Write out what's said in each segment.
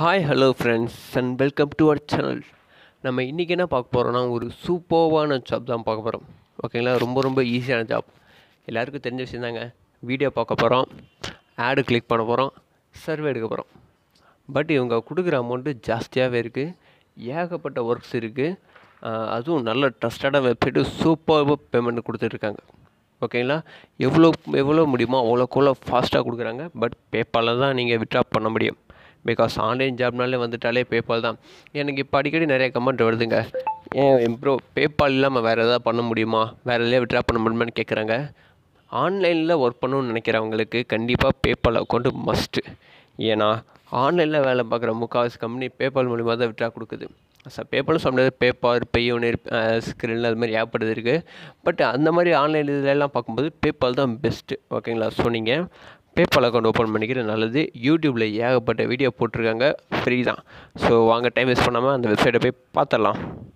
hi hello friends and welcome to our channel நம்ம இன்றைக்கி என்ன பார்க்க போகிறோம்னா ஒரு சூப்பர்வான ஜாப் தான் பார்க்க போகிறோம் ஓகேங்களா ரொம்ப ரொம்ப ஈஸியான ஜாப் எல்லாருக்கும் தெரிஞ்ச விஷயம் தாங்க வீடியோ பார்க்க போகிறோம் ஆடு கிளிக் பண்ண போகிறோம் சர்வே எடுக்க போகிறோம் பட் இவங்க கொடுக்குற அமௌண்ட்டு ஜாஸ்தியாகவே இருக்குது ஏகப்பட்ட ஒர்க்ஸ் இருக்குது அதுவும் நல்ல ட்ரஸ்டடான வெப்சைட்டு சூப்பர் பேமெண்ட் கொடுத்துட்ருக்காங்க ஓகேங்களா எவ்வளோ எவ்வளோ முடியுமோ அவ்வளோக்குள்ள ஃபாஸ்ட்டாக கொடுக்குறாங்க பட் பேப்பாலில் தான் நீங்கள் விட்ரா பண்ண முடியும் பிகாஸ் ஆன்லைன் ஜாப்னாலே வந்துட்டாலே பேபால் தான் எனக்கு இப்போ அடிக்கடி நிறைய கமெண்ட் வருதுங்க ஏன் ப்ரோ பேபால் இல்லாமல் வேறு எதாவது பண்ண முடியுமா வேறு எதாவது விட்ரா பண்ண முடியுமான்னு கேட்குறாங்க ஆன்லைனில் ஒர்க் பண்ணணும்னு நினைக்கிறவங்களுக்கு கண்டிப்பாக பேபால் அக்கௌண்ட்டு மஸ்ட்டு ஏன்னா ஆன்லைனில் வேலை பார்க்குற முக்கால்வாசி கம்பெனி பேபால் மூலிமா தான் விட்ரா கொடுக்குது சார் பேபாலும் சொன்னது பேபால் பெய்யோனியர் ஸ்க்ரில் அது மாதிரி ஏற்படுது இருக்குது பட் அந்த மாதிரி ஆன்லைன் இதுலலாம் பார்க்கும்போது பேபால் தான் பெஸ்ட்டு ஓகேங்களா ஸோ நீங்கள் பேபால் அக்கௌண்ட் ஓப்பன் பண்ணிக்கிறது நல்லது யூடியூப்பில் ஏகப்பட்ட வீடியோ போட்டிருக்காங்க ஃப்ரீ தான் ஸோ வாங்க டைம் வேஸ்ட் பண்ணாமல் அந்த வெப்சைட்டை போய் பார்த்துடலாம்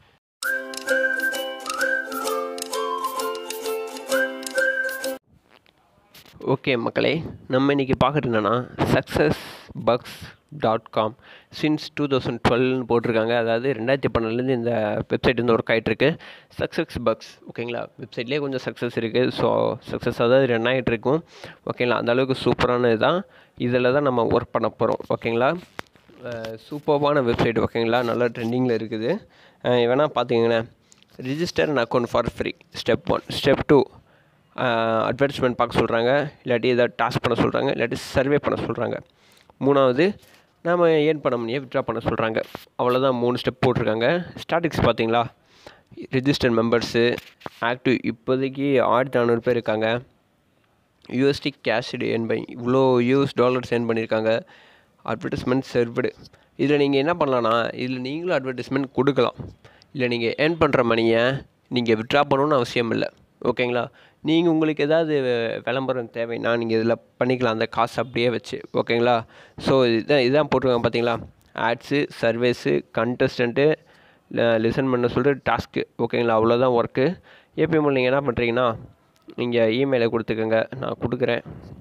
ஓகே மக்களே நம்ம இன்றைக்கி பார்க்குறது என்னென்னா success bucks dot com since two thousand டுவெல்னு போட்டிருக்காங்க அதாவது ரெண்டாயிரத்தி பன்னெண்டுலேருந்து இந்த வெப்சைட் வந்து ஒர்க் ஆகிட்டுருக்கு சக்ஸஸ் பக்ஸ் ஓகேங்களா வெப்சைட்லேயே கொஞ்சம் சக்ஸஸ் இருக்குது ஸோ சக்ஸஸ் அதாவது ரன் ஆகிட்டு இருக்கும் ஓகேங்களா அந்த அளவுக்கு சூப்பரான இதுதான் இதில் தான் நம்ம ஒர்க் பண்ண போகிறோம் ஓகேங்களா சூப்பர்வான வெப்சைட் ஓகேங்களா நல்லா ட்ரெண்டிங்கில் இருக்குது வேணால் பார்த்தீங்கன்னா register an account for free step one step two advertisement பார்க்க சொல்கிறாங்க இல்லாட்டி ஏதாவது டாஸ்க் பண்ண சொல்கிறாங்க இல்லாட்டி சர்வே பண்ண சொல்கிறாங்க மூணாவது நாம் ஏர்ன் பண்ண முடியும் விட்ரா பண்ண சொல்கிறாங்க அவ்வளோதான் மூணு ஸ்டெப் போட்டிருக்காங்க ஸ்டாட்டிக்ஸ் பார்த்தீங்களா ரிஜிஸ்டர் மெம்பர்ஸு ஆக்டிவ் இப்போதைக்கு ஆயிரத்தி நானூறு பேர் இருக்காங்க யூஎஸ்டி கேஷ் ஏர்ன் பண்ணி இவ்வளோ யூஎஸ் டாலர்ஸ் ஏர்ன் பண்ணியிருக்காங்க அட்வர்டைஸ்மெண்ட் சர்வடு இதில் நீங்கள் என்ன பண்ணலான்னா இதில் நீங்களும் அட்வர்டைஸ்மெண்ட் கொடுக்கலாம் இல்லை நீங்கள் ஏர்ன் பண்ணுற மணியை நீங்கள் விட்ரா பண்ணணும்னு அவசியம் இல்லை ஓகேங்களா நீங்கள் உங்களுக்கு ஏதாவது விளம்பரம் தேவைன்னா நீங்கள் இதில் பண்ணிக்கலாம் அந்த காசு அப்படியே வச்சு ஓகேங்களா ஸோ இதுதான் இதுதான் போட்டிருக்காங்க பார்த்தீங்களா ஆட்ஸு சர்வீஸு கண்டஸ்டண்ட்டு லிசன் பண்ண சொல்லிட்டு டாஸ்க்கு ஓகேங்களா அவ்வளோதான் ஒர்க்கு எப்பயும் நீங்கள் என்ன பண்ணுறீங்கன்னா நீங்கள் இமெயிலை கொடுத்துக்கோங்க நான் கொடுக்குறேன்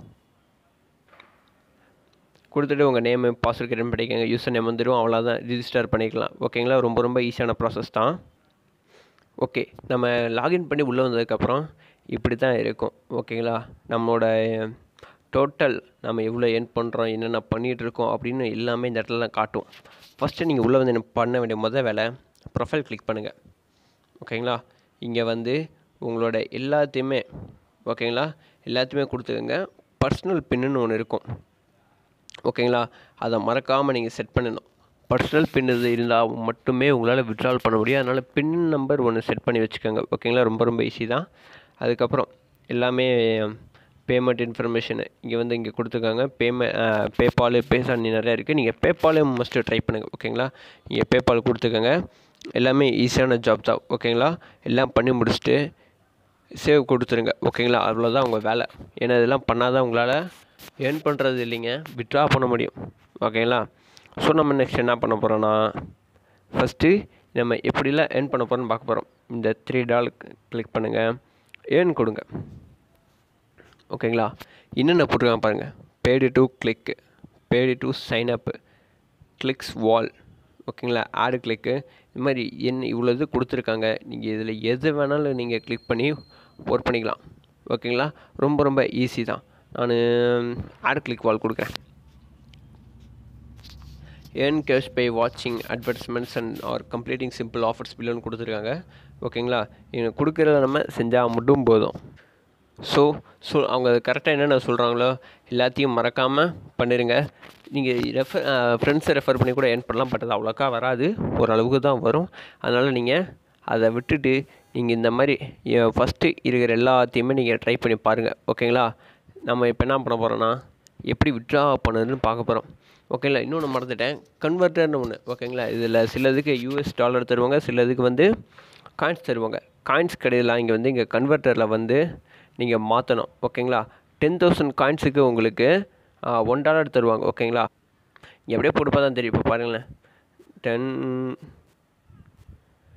கொடுத்துட்டு உங்கள் நேமு பாஸ்வேர்ட் கிரியேட் பண்ணிக்கோங்க யூசர் நேம் வந்துடும் அவ்வளோதான் ரிஜிஸ்டர் பண்ணிக்கலாம் ஓகேங்களா ரொம்ப ரொம்ப ஈஸியான ப்ராசஸ் தான் ஓகே நம்ம லாகின் பண்ணி உள்ளே வந்ததுக்கப்புறம் இப்படி தான் இருக்கும் ஓகேங்களா நம்மளோட டோட்டல் நம்ம எவ்வளோ என் பண்ணுறோம் என்னென்ன பண்ணிகிட்டு இருக்கோம் அப்படின்னு எல்லாமே இந்த இடத்துல தான் காட்டும் ஃபஸ்ட்டு நீங்கள் உள்ளே வந்து என்ன பண்ண வேண்டிய முதல் வேலை ப்ரொஃபைல் கிளிக் பண்ணுங்கள் ஓகேங்களா இங்கே வந்து உங்களோட எல்லாத்தையுமே ஓகேங்களா எல்லாத்தையுமே கொடுத்துக்கோங்க பர்சனல் பின்னுன்னு ஒன்று இருக்கும் ஓகேங்களா அதை மறக்காமல் நீங்கள் செட் பண்ணணும் பர்சனல் பின் இது இருந்தால் மட்டுமே உங்களால் விட்ரால் பண்ண முடியும் அதனால் பின் நம்பர் ஒன்று செட் பண்ணி வச்சுக்கோங்க ஓகேங்களா ரொம்ப ரொம்ப ஈஸி தான் அதுக்கப்புறம் எல்லாமே பேமெண்ட் இன்ஃபர்மேஷனு இங்கே வந்து இங்கே கொடுத்துருக்காங்க பேமெ பேபால் பேசாணி நிறையா இருக்குது நீங்கள் பேபாலே மஸ்ட்டு ட்ரை பண்ணுங்கள் ஓகேங்களா நீங்கள் பேபால் கொடுத்துக்கோங்க எல்லாமே ஈஸியான ஜாப் தான் ஓகேங்களா எல்லாம் பண்ணி முடிச்சுட்டு சேவ் கொடுத்துருங்க ஓகேங்களா அவ்வளோதான் உங்கள் வேலை ஏன்னா இதெல்லாம் பண்ணால் தான் உங்களால் ஏர்ன் பண்ணுறது இல்லைங்க விட்ரா பண்ண முடியும் ஓகேங்களா ஸோ நம்ம நெக்ஸ்ட் என்ன பண்ண போகிறோன்னா ஃபஸ்ட்டு நம்ம எப்படிலாம் ஏர்ன் பண்ண போகிறோன்னு பார்க்க போகிறோம் இந்த த்ரீ டால் கிளிக் பண்ணுங்கள் ஏர்ன் கொடுங்க ஓகேங்களா என்னென்ன போட்டிருக்காங்க பாருங்கள் paid to click paid to sign up clicks wall ஓகேங்களா ஆடு கிளிக்கு இது மாதிரி என்ன இவ்வளோ இது கொடுத்துருக்காங்க நீங்கள் இதில் எது வேணாலும் நீங்கள் கிளிக் பண்ணி ஒர்க் பண்ணிக்கலாம் ஓகேங்களா ரொம்ப ரொம்ப ஈஸி தான் நான் ஆடு கிளிக் வால் கொடுக்குறேன் ஏர்ன் கேஷ் பை வாட்சிங் advertisements and or completing simple offers பில்லுன்னு கொடுத்துருக்காங்க ஓகேங்களா இவங்க கொடுக்குறத நம்ம செஞ்சால் மட்டும் போதும் ஸோ ஸோ அவங்க கரெக்டாக என்னென்ன சொல்கிறாங்களோ எல்லாத்தையும் மறக்காமல் பண்ணிடுங்க நீங்கள் ரெஃபர் ஃப்ரெண்ட்ஸை ரெஃபர் பண்ணி கூட ஏர்ன் பண்ணலாம் பட் அது அவ்வளோக்கா வராது ஓரளவுக்கு தான் வரும் அதனால் நீங்கள் அதை விட்டுட்டு நீங்கள் இந்த மாதிரி ஃபஸ்ட்டு இருக்கிற எல்லாத்தையுமே நீங்கள் ட்ரை பண்ணி பாருங்கள் ஓகேங்களா நம்ம இப்போ என்ன பண்ண போகிறோன்னா எப்படி விட்ரா பண்ணுறதுன்னு பார்க்க போகிறோம் ஓகேங்களா இன்னொன்று மறந்துட்டேன் கன்வெர்ட்டர்னு ஒன்று ஓகேங்களா இதில் சிலதுக்கு யூஎஸ் டாலர் தருவாங்க சிலதுக்கு வந்து காயின்ஸ் தருவாங்க காயின்ஸ் கிடையாது இங்கே வந்து இங்கே கன்வெர்ட்டரில் வந்து நீங்கள் மாற்றணும் ஓகேங்களா டென் தௌசண்ட் காயின்ஸுக்கு உங்களுக்கு ஒன் டாலர் தருவாங்க ஓகேங்களா இங்கே அப்படியே போட்டு தான் தெரியும் இப்போ பாருங்களேன் டென்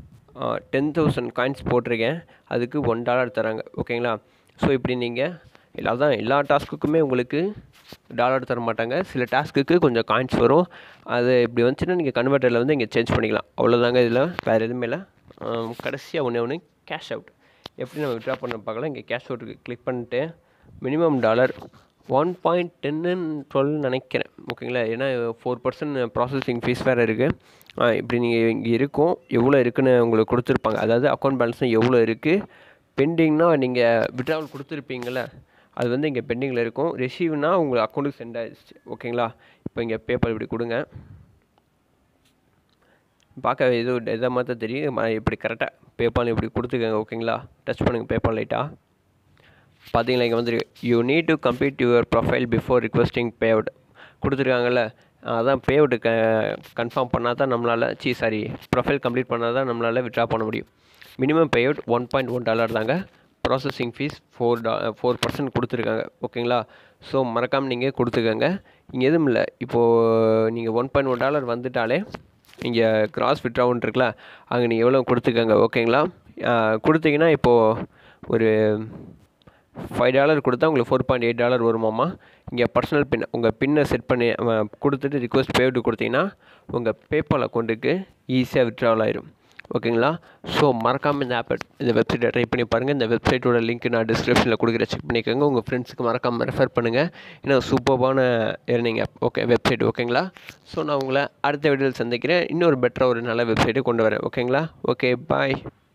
டென் தௌசண்ட் காயின்ஸ் போட்டிருக்கேன் அதுக்கு ஒன் டாலர் தராங்க ஓகேங்களா ஸோ இப்படி நீங்கள் இல்லை அதான் எல்லா டாஸ்க்குக்குமே உங்களுக்கு டாலர் தர மாட்டாங்க சில டாஸ்க்குக்கு கொஞ்சம் காயின்ஸ் வரும் அது இப்படி வந்துச்சுன்னா நீங்கள் கன்வெர்ட்டரில் வந்து இங்கே சேஞ்ச் பண்ணிக்கலாம் அவ்வளோதாங்க இதில் வேறு எதுவுமே இல்லை கடைசியாக ஒன்று ஒன்று கேஷ் அவுட் எப்படி நம்ம விட்ரா பண்ண பார்க்கலாம் இங்கே கேஷ் அவுட்டுக்கு கிளிக் பண்ணிட்டு மினிமம் டாலர் ஒன் பாயிண்ட் டென்னு டுவெல் நினைக்கிறேன் ஓகேங்களா ஏன்னா ஃபோர் பர்சன்ட் ப்ராசஸிங் ஃபீஸ் வேறு இருக்குது இப்படி நீங்கள் இங்கே இருக்கும் எவ்வளோ இருக்குன்னு உங்களுக்கு கொடுத்துருப்பாங்க அதாவது அக்கௌண்ட் பேலன்ஸும் எவ்வளோ இருக்குது பெண்டிங்னா நீங்கள் விட்ராவல் கொடுத்துருப்பீங்கள அது வந்து இங்கே பெண்டிங்கில் இருக்கும் ரிசீவ்னா உங்கள் அக்கௌண்ட்டுக்கு சென்ட் ஆயிடுச்சு ஓகேங்களா இப்போ இங்கே பேப்பர் இப்படி கொடுங்க பார்க்க இது எதை மாதிரி தெரியும் ம- இப்படி கரெக்டாக பேப்பால் இப்படி கொடுத்துக்கங்க ஓகேங்களா டச் பண்ணுங்கள் பேப்பால் லைட்டாக பார்த்தீங்களா இங்கே வந்துருக்கு you need to complete your profile before requesting payout கொடுத்துருக்காங்கல்ல அதான் பேவுட்டு க கன்ஃபார்ம் பண்ணால் தான் நம்மளால் சி சாரி ப்ரொஃபைல் கம்ப்ளீட் பண்ணால் தான் நம்மளால் விட்ரா பண்ண முடியும் minimum payout one point one dollar தாங்க ப்ராசஸிங் ஃபீஸ் ஃபோர் டா ஃபோர் பர்சன்ட் கொடுத்துருக்காங்க ஓகேங்களா ஸோ மறக்காமல் நீங்கள் கொடுத்துக்கங்க இங்கே எதுவும் இல்லை இப்போது நீங்கள் ஒன் பாயிண்ட் ஒன் டாலர் வந்துட்டாலே இங்கே கிராஸ் விட்ராவுன் இருக்குல்ல அங்கே நீங்கள் எவ்வளோ கொடுத்துக்கங்க ஓகேங்களா ஆஹ் கொடுத்தீங்கன்னா இப்போது ஒரு ஃபைவ் டாலர் கொடுத்தா உங்களுக்கு ஃபோர் பாயிண்ட் எயிட் டாலர் வருமாமா இங்கே பர்சனல் பின் உங்கள் பின்னை செட் பண்ணி அஹ், கொடுத்துட்டு ரிக்வஸ்ட் பேவ்டு கொடுத்தீங்கன்னா உங்கள் பேபால் அக்கௌண்ட்டுக்கு ஈஸியாக விட்ராவல் ஆயிரும் ஓகேங்களா ஸோ மறக்காமல் இந்த ஆப்பை இந்த வெப்சைட்டை ட்ரை பண்ணி பாருங்கள் இந்த வெப்சைட்டோட லிங்க் நான் டிஸ்கிரிப்ஷனில் கொடுக்குறேன் செக் பண்ணிக்கோங்க உங்கள் ஃப்ரெண்ட்ஸுக்கு மறக்காமல் ரெஃபர் பண்ணுங்கள் ஏன்னா சூப்பர்பான ஏர்னிங் ஆப் ஓகே வெப்சைட் ஓகேங்களா ஸோ நான் உங்களை அடுத்த வீடியோவில் சந்திக்கிறேன் இன்னொரு பெட்டராக ஒரு நல்ல வெப்சைட்டை கொண்டு வரேன் ஓகேங்களா ஓகே பாய்